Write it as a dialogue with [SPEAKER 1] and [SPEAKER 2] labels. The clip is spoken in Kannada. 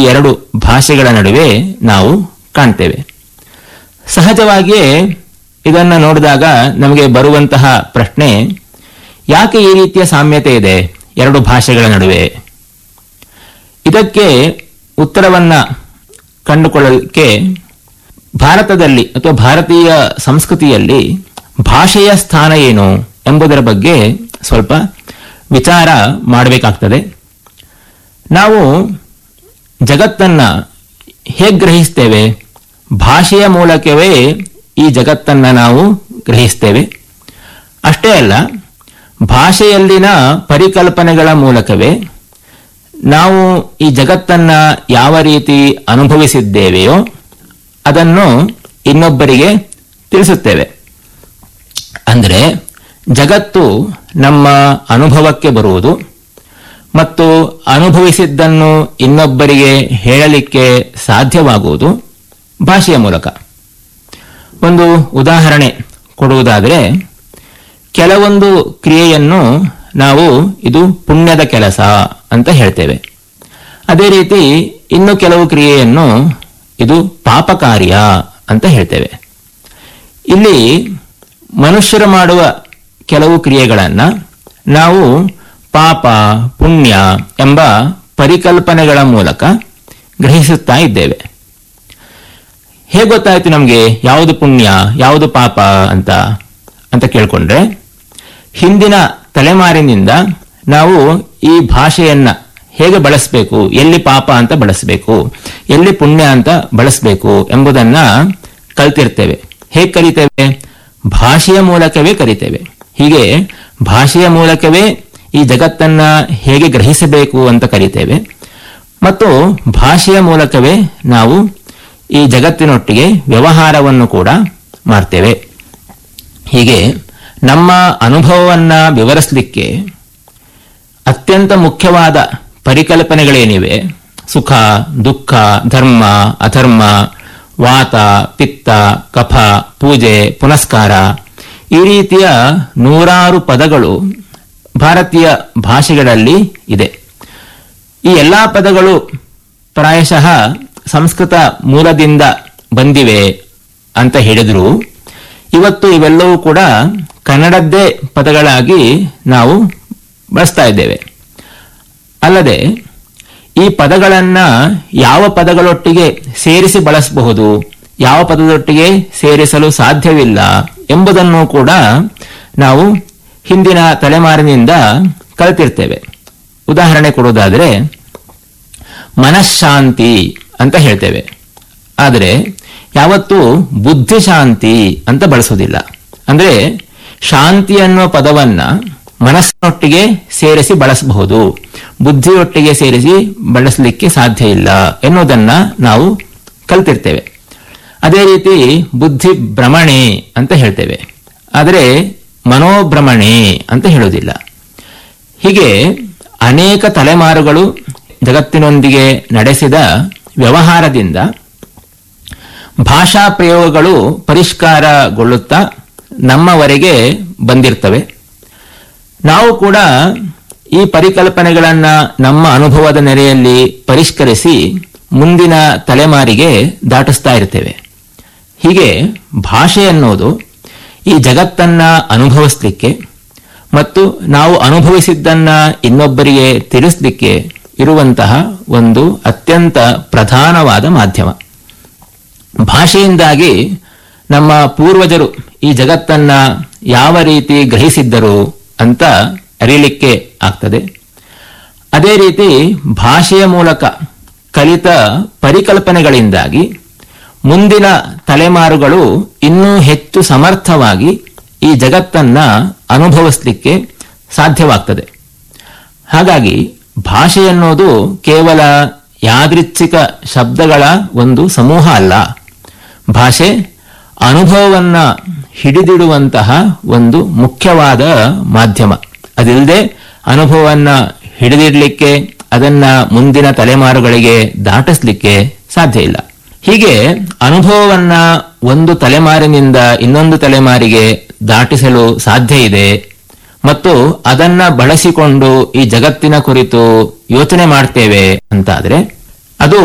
[SPEAKER 1] ಎರಡು ಭಾಷೆಗಳ ನಡುವೆ ನಾವು ಕಾಣ್ತೇವೆ ಸಹಜವಾಗಿಯೇ ಇದನ್ನ ನೋಡಿದಾಗ ನಮಗೆ ಬರುವಂತಹ ಪ್ರಶ್ನೆ ಯಾಕೆ ಈ ರೀತಿಯ ಸಾಮ್ಯತೆ ಇದೆ ಎರಡು ಭಾಷೆಗಳ ನಡುವೆ ಇದಕ್ಕೆ ಉತ್ತರವನ್ನ ಕಂಡುಕೊಳ್ಳಲಿಕ್ಕೆ ಭಾರತದಲ್ಲಿ ಅಥವಾ ಭಾರತೀಯ ಸಂಸ್ಕೃತಿಯಲ್ಲಿ ಭಾಷೆಯ ಸ್ಥಾನ ಏನು ಎಂಬುದರ ಬಗ್ಗೆ ಸ್ವಲ್ಪ ವಿಚಾರ ಮಾಡಬೇಕಾಗ್ತದೆ ನಾವು ಜಗತ್ತನ್ನ ಹೇಗೆ ಗ್ರಹಿಸ್ತೇವೆ ಭಾಷೆಯ ಮೂಲಕವೇ ಈ ಜಗತ್ತನ್ನ ನಾವು ಗ್ರಹಿಸ್ತೇವೆ ಅಷ್ಟೇ ಅಲ್ಲ ಭಾಷೆಯಲ್ಲಿನ ಪರಿಕಲ್ಪನೆಗಳ ಮೂಲಕವೇ ನಾವು ಈ ಜಗತ್ತನ್ನ ಯಾವ ರೀತಿ ಅನುಭವಿಸಿದ್ದೇವೆಯೋ ಅದನ್ನು ಇನ್ನೊಬ್ಬರಿಗೆ ತಿಳಿಸುತ್ತೇವೆ ಅಂದರೆ ಜಗತ್ತು ನಮ್ಮ ಅನುಭವಕ್ಕೆ ಬರುವುದು ಮತ್ತು ಅನುಭವಿಸಿದ್ದನ್ನು ಇನ್ನೊಬ್ಬರಿಗೆ ಹೇಳಲಿಕ್ಕೆ ಸಾಧ್ಯವಾಗುವುದು ಭಾಷೆಯ ಮೂಲಕ ಒಂದು ಉದಾಹರಣೆ ಕೊಡುವುದಾದರೆ ಕೆಲವೊಂದು ಕ್ರಿಯೆಯನ್ನು ನಾವು ಇದು ಪುಣ್ಯದ ಕೆಲಸ ಅಂತ ಹೇಳ್ತೇವೆ ಅದೇ ರೀತಿ ಇನ್ನು ಕೆಲವು ಕ್ರಿಯೆಯನ್ನು ಇದು ಪಾಪ ಕಾರ್ಯ ಅಂತ ಹೇಳ್ತೇವೆ ಇಲ್ಲಿ ಮನುಷ್ಯರು ಮಾಡುವ ಕೆಲವು ಕ್ರಿಯೆಗಳನ್ನ ನಾವು ಪಾಪ ಪುಣ್ಯ ಎಂಬ ಪರಿಕಲ್ಪನೆಗಳ ಮೂಲಕ ಗ್ರಹಿಸುತ್ತಾ ಇದ್ದೇವೆ ಹೇಗೆ ಗೊತ್ತಾಯ್ತು ನಮಗೆ ಯಾವುದು ಪುಣ್ಯ ಯಾವುದು ಪಾಪ ಅಂತ ಅಂತ ಕೇಳ್ಕೊಂಡ್ರೆ ಹಿಂದಿನ ತಲೆಮಾರಿನಿಂದ ನಾವು ಈ ಭಾಷೆಯನ್ನ ಹೇಗೆ ಬಳಸಬೇಕು ಎಲ್ಲಿ ಪಾಪ ಅಂತ ಬಳಸಬೇಕು ಎಲ್ಲಿ ಪುಣ್ಯ ಅಂತ ಬಳಸಬೇಕು ಎಂಬುದನ್ನ ಕಲ್ತಿರ್ತೇವೆ ಹೇಗೆ ಕಲಿತೇವೆ ಭಾಷೆಯ ಮೂಲಕವೇ ಕಲಿತೇವೆ ಹೀಗೆ ಭಾಷೆಯ ಮೂಲಕವೇ ಈ ಜಗತ್ತನ್ನ ಹೇಗೆ ಗ್ರಹಿಸಬೇಕು ಅಂತ ಕಲಿತೇವೆ ಮತ್ತು ಭಾಷೆಯ ಮೂಲಕವೇ ನಾವು ಈ ಜಗತ್ತಿನೊಟ್ಟಿಗೆ ವ್ಯವಹಾರವನ್ನು ಕೂಡ ಮಾಡ್ತೇವೆ ಹೀಗೆ ನಮ್ಮ ಅನುಭವವನ್ನ ವಿವರಿಸಲಿಕ್ಕೆ ಅತ್ಯಂತ ಮುಖ್ಯವಾದ ಪರಿಕಲ್ಪನೆಗಳೇನಿವೆ ಸುಖ ದುಃಖ ಧರ್ಮ ಅಧರ್ಮ ವಾತ ಪಿತ್ತ ಕಫ ಪೂಜೆ ಪುನಸ್ಕಾರ ಈ ರೀತಿಯ ನೂರಾರು ಪದಗಳು ಭಾರತೀಯ ಭಾಷೆಗಳಲ್ಲಿ ಇದೆ ಈ ಎಲ್ಲಾ ಪದಗಳು ಪ್ರಾಯಶಃ ಸಂಸ್ಕೃತ ಮೂಲದಿಂದ ಬಂದಿವೆ ಅಂತ ಹೇಳಿದ್ರು ಇವತ್ತು ಇವೆಲ್ಲವೂ ಕೂಡ ಕನ್ನಡದ್ದೇ ಪದಗಳಾಗಿ ನಾವು ಬಳಸ್ತಾ ಇದ್ದೇವೆ ಅಲ್ಲದೆ ಈ ಪದಗಳನ್ನ ಯಾವ ಪದಗಳೊಟ್ಟಿಗೆ ಸೇರಿಸಿ ಬಳಸಬಹುದು ಯಾವ ಪದದೊಟ್ಟಿಗೆ ಸೇರಿಸಲು ಸಾಧ್ಯವಿಲ್ಲ ಎಂಬುದನ್ನು ಕೂಡ ನಾವು ಹಿಂದಿನ ತಲೆಮಾರಿನಿಂದ ಕಲಿತಿರ್ತೇವೆ ಉದಾಹರಣೆ ಕೊಡುವುದಾದರೆ ಮನಃಶಾಂತಿ ಅಂತ ಹೇಳ್ತೇವೆ ಆದರೆ ಯಾವತ್ತೂ ಬುದ್ಧಿಶಾಂತಿ ಅಂತ ಬಳಸೋದಿಲ್ಲ ಅಂದ್ರೆ ಶಾಂತಿ ಅನ್ನುವ ಪದವನ್ನ ಮನಸ್ಸಿನೊಟ್ಟಿಗೆ ಸೇರಿಸಿ ಬಳಸಬಹುದು ಬುದ್ಧಿಯೊಟ್ಟಿಗೆ ಸೇರಿಸಿ ಬಳಸಲಿಕ್ಕೆ ಸಾಧ್ಯ ಇಲ್ಲ ಎನ್ನುವುದನ್ನ ನಾವು ಕಲ್ತಿರ್ತೇವೆ ಅದೇ ರೀತಿ ಬುದ್ಧಿ ಭ್ರಮಣೆ ಅಂತ ಹೇಳ್ತೇವೆ ಆದರೆ ಮನೋಭ್ರಮಣೆ ಅಂತ ಹೇಳೋದಿಲ್ಲ ಹೀಗೆ ಅನೇಕ ತಲೆಮಾರುಗಳು ಜಗತ್ತಿನೊಂದಿಗೆ ನಡೆಸಿದ ವ್ಯವಹಾರದಿಂದ ಭಾಷಾ ಪ್ರಯೋಗಗಳು ಪರಿಷ್ಕಾರಗೊಳ್ಳುತ್ತಾ ನಮ್ಮವರೆಗೆ ಬಂದಿರ್ತವೆ ನಾವು ಕೂಡ ಈ ಪರಿಕಲ್ಪನೆಗಳನ್ನ ನಮ್ಮ ಅನುಭವದ ನೆಲೆಯಲ್ಲಿ ಪರಿಷ್ಕರಿಸಿ ಮುಂದಿನ ತಲೆಮಾರಿಗೆ ದಾಟಿಸ್ತಾ ಇರ್ತೇವೆ ಹೀಗೆ ಭಾಷೆ ಅನ್ನೋದು ಈ ಜಗತ್ತನ್ನ ಅನುಭವಿಸ್ಲಿಕ್ಕೆ ಮತ್ತು ನಾವು ಅನುಭವಿಸಿದ್ದನ್ನ ಇನ್ನೊಬ್ಬರಿಗೆ ತಿಳಿಸ್ಲಿಕ್ಕೆ ಇರುವಂತಹ ಒಂದು ಅತ್ಯಂತ ಪ್ರಧಾನವಾದ ಮಾಧ್ಯಮ ಭಾಷೆಯಿಂದಾಗಿ ನಮ್ಮ ಪೂರ್ವಜರು ಈ ಜಗತ್ತನ್ನ ಯಾವ ರೀತಿ ಗ್ರಹಿಸಿದ್ದರು ಅಂತ ಅರಿಯಲಿಕ್ಕೆ ಆಗ್ತದೆ ಅದೇ ರೀತಿ ಭಾಷೆಯ ಮೂಲಕ ಕಲಿತ ಪರಿಕಲ್ಪನೆಗಳಿಂದಾಗಿ ಮುಂದಿನ ತಲೆಮಾರುಗಳು ಇನ್ನೂ ಹೆಚ್ಚು ಸಮರ್ಥವಾಗಿ ಈ ಜಗತ್ತನ್ನ ಅನುಭವಿಸಲಿಕ್ಕೆ ಸಾಧ್ಯವಾಗ್ತದೆ ಹಾಗಾಗಿ ಭಾಷೆ ಅನ್ನೋದು ಕೇವಲ ಯಾದೃಚ್ಛಿಕ ಶಬ್ದಗಳ ಒಂದು ಸಮೂಹ ಅಲ್ಲ ಭಾಷೆ ಅನುಭವವನ್ನ ಹಿಡಿದಿಡುವಂತಹ ಒಂದು ಮುಖ್ಯವಾದ ಮಾಧ್ಯಮ ಅದಿಲ್ಲದೆ ಅನುಭವವನ್ನ ಹಿಡಿದಿಡ್ಲಿಕ್ಕೆ ಅದನ್ನ ಮುಂದಿನ ತಲೆಮಾರುಗಳಿಗೆ ದಾಟಿಸ್ಲಿಕ್ಕೆ ಸಾಧ್ಯ ಇಲ್ಲ ಹೀಗೆ ಅನುಭವವನ್ನ ಒಂದು ತಲೆಮಾರಿನಿಂದ ಇನ್ನೊಂದು ತಲೆಮಾರಿಗೆ ದಾಟಿಸಲು ಸಾಧ್ಯ ಇದೆ ಮತ್ತು ಅದನ್ನ ಬಳಸಿಕೊಂಡು ಈ ಜಗತ್ತಿನ ಕುರಿತು ಯೋಚನೆ ಮಾಡ್ತೇವೆ ಅಂತಾದ್ರೆ